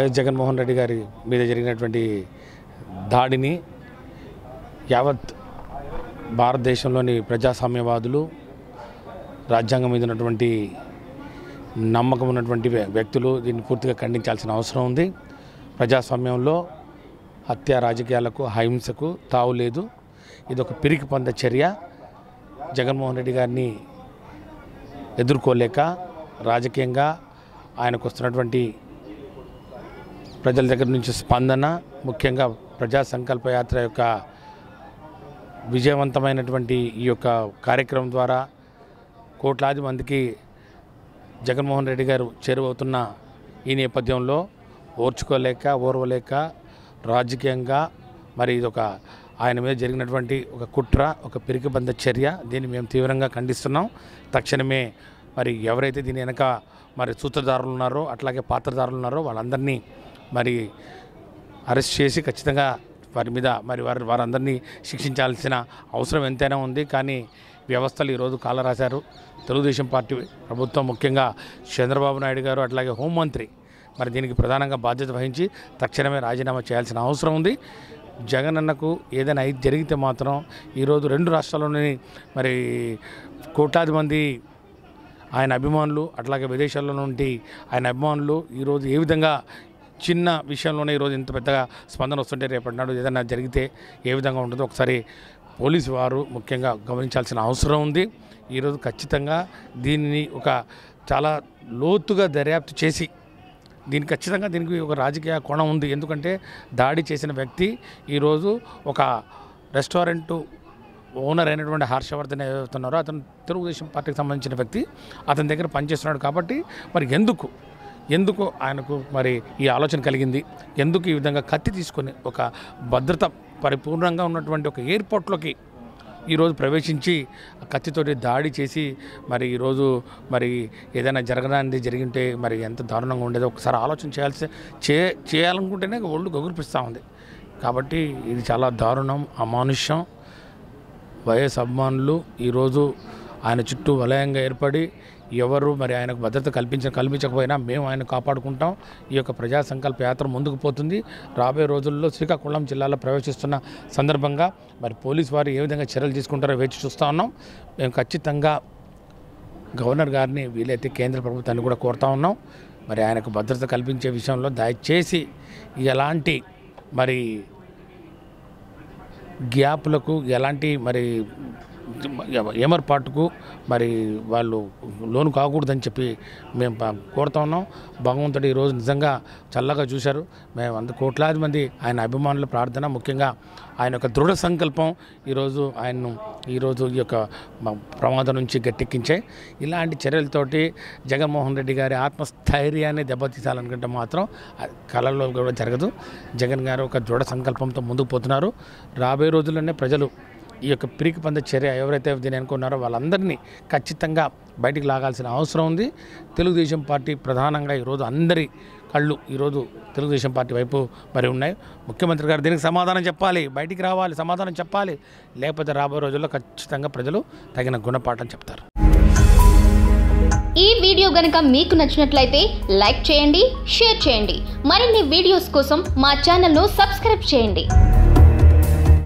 YS Jaganmohan Reddy గారి మీద జరిగినటువంటి దాడిని యావత్ భారతదేశంలోని ప్రజాస్వామ్యవాదులు రాజ్యాంగం మీద ఉన్నటువంటి నమ్మకం ఉన్నటువంటి వ్య- వ్యక్తులు దీన్ని పూర్తిగా ఖండించాల్సిన అవసరం ఉంది ప్రజాస్వామ్యంలో హత్య రాజకీయాలకు అహింసకు తావు లేదు ఇది ఒక పిరికి పొంద చర్య జగన్మోహన్ రెడ్డి గారిని ఎదుర్కోలేక రాజకీయంగా ఆయనకు వస్తున్నటువంటి ప్రజల దగ్గర నుంచి స్పందన ముఖ్యంగా ప్రజా సంకల్ప యాత్ర యొక్క విజయవంతమైనటువంటి ఈ యొక్క కార్యక్రమం ద్వారా కోట్లాది మందికి జగన్మోహన్ రెడ్డి గారు చేరువవుతున్న ఈ నేపథ్యంలో ఓర్చుకోలేక ఓర్వలేక రాజకీయంగా మరి ఇది ఒక ఆయన మీద జరిగినటువంటి ఒక కుట్ర ఒక పిరికిబంద చర్య దీన్ని మేము తీవ్రంగా ఖండిస్తున్నాం తక్షణమే మరి ఎవరైతే దీని వెనక మరి సూత్రధారులు ఉన్నారో అట్లాగే పాత్రధారులు ఉన్నారో వాళ్ళందరినీ మరి అరెస్ట్ చేసి ఖచ్చితంగా వారి మీద మరి వారి వారందరినీ శిక్షించాల్సిన అవసరం ఎంతైనా ఉంది కానీ వ్యవస్థలు ఈరోజు కాల రాశారు తెలుగుదేశం పార్టీ ప్రభుత్వం ముఖ్యంగా చంద్రబాబు నాయుడు గారు అట్లాగే హోంమంత్రి మరి దీనికి ప్రధానంగా బాధ్యత వహించి తక్షణమే రాజీనామా చేయాల్సిన అవసరం ఉంది జగన్ అన్నకు ఏదైనా అయితే జరిగితే మాత్రం ఈరోజు రెండు రాష్ట్రాల్లోని మరి కోట్లాది మంది ఆయన అభిమానులు అట్లాగే విదేశాల్లో నుండి ఆయన అభిమానులు ఈరోజు ఏ విధంగా చిన్న విషయంలోనే ఈరోజు ఇంత పెద్దగా స్పందన వస్తుంటే రేపటి నాడు ఏదైనా జరిగితే ఏ విధంగా ఉంటుందో ఒకసారి పోలీసు వారు ముఖ్యంగా గమనించాల్సిన అవసరం ఉంది ఈరోజు ఖచ్చితంగా దీనిని ఒక చాలా లోతుగా దర్యాప్తు చేసి దీనికి ఖచ్చితంగా దీనికి ఒక రాజకీయ కోణం ఉంది ఎందుకంటే దాడి చేసిన వ్యక్తి ఈరోజు ఒక రెస్టారెంట్ ఓనర్ అయినటువంటి హర్షవర్ధన్ ఏదవుతున్నారో అతను తెలుగుదేశం పార్టీకి సంబంధించిన వ్యక్తి అతని దగ్గర పనిచేస్తున్నాడు కాబట్టి మరి ఎందుకు ఎందుకు ఆయనకు మరి ఈ ఆలోచన కలిగింది ఎందుకు ఈ విధంగా కత్తి తీసుకొని ఒక భద్రత పరిపూర్ణంగా ఉన్నటువంటి ఒక ఎయిర్పోర్ట్లోకి ఈరోజు ప్రవేశించి ఆ కత్తితోటి దాడి చేసి మరి ఈరోజు మరి ఏదైనా జరగడానికి జరిగింటే మరి ఎంత దారుణంగా ఉండేదో ఒకసారి ఆలోచన చేయాల్సి చే చేయాలనుకుంటేనే ఒళ్ళు గగురిపిస్తూ ఉంది కాబట్టి ఇది చాలా దారుణం అమానుష్యం వైఎస్ అభిమానులు ఈరోజు ఆయన చుట్టూ వలయంగా ఏర్పడి ఎవరు మరి ఆయనకు భద్రత కల్పించ కల్పించకపోయినా మేము ఆయన కాపాడుకుంటాం ఈ యొక్క ప్రజా సంకల్ప యాత్ర ముందుకు పోతుంది రాబోయే రోజుల్లో శ్రీకాకుళం జిల్లాలో ప్రవేశిస్తున్న సందర్భంగా మరి పోలీసు వారు ఏ విధంగా చర్యలు తీసుకుంటారో వేచి చూస్తూ ఉన్నాం మేము ఖచ్చితంగా గవర్నర్ గారిని వీలైతే కేంద్ర ప్రభుత్వాన్ని కూడా కోరుతా ఉన్నాం మరి ఆయనకు భద్రత కల్పించే విషయంలో దయచేసి ఎలాంటి మరి గ్యాప్లకు ఎలాంటి మరి ఏమర్పాటుకు మరి వాళ్ళు లోను కాకూడదని చెప్పి మేము ప- కోరుతా ఉన్నాం భగవంతుడు ఈరోజు నిజంగా చల్లగా చూశారు మేము అంత కోట్లాది మంది ఆయన అభిమానుల ప్రార్థన ముఖ్యంగా ఆయన యొక్క దృఢ సంకల్పం ఈరోజు ఆయన్ను ఈరోజు ఈ యొక్క మ- ప్రమాదం నుంచి గట్టెక్కించాయి ఇలాంటి చర్యలతోటి జగన్మోహన్ రెడ్డి గారి ఆత్మస్థైర్యాన్ని దెబ్బతీసాలనుకుంటే మాత్రం అది కళల్లో కూడా జరగదు జగన్ గారు ఒక దృఢ సంకల్పంతో ముందుకు పోతున్నారు రాబోయే రోజుల్లోనే ప్రజలు ఈ యొక్క పిరికి పంద చర్య ఎవరైతే దీని అనుకున్నారో వాళ్ళందరినీ ఖచ్చితంగా బయటికి లాగాల్సిన అవసరం ఉంది తెలుగుదేశం పార్టీ ప్రధానంగా ఈరోజు అందరి కళ్ళు ఈరోజు తెలుగుదేశం పార్టీ వైపు మరి ఉన్నాయి ముఖ్యమంత్రి గారు దీనికి సమాధానం చెప్పాలి బయటికి రావాలి సమాధానం చెప్పాలి లేకపోతే రాబోయే రోజుల్లో ఖచ్చితంగా ప్రజలు తగిన గుణపాఠం చెప్తారు ఈ వీడియో గనుక మీకు నచ్చినట్లయితే లైక్ చేయండి షేర్ చేయండి మరిన్ని వీడియోస్ కోసం మా ఛానల్ను సబ్స్క్రైబ్ చేయండి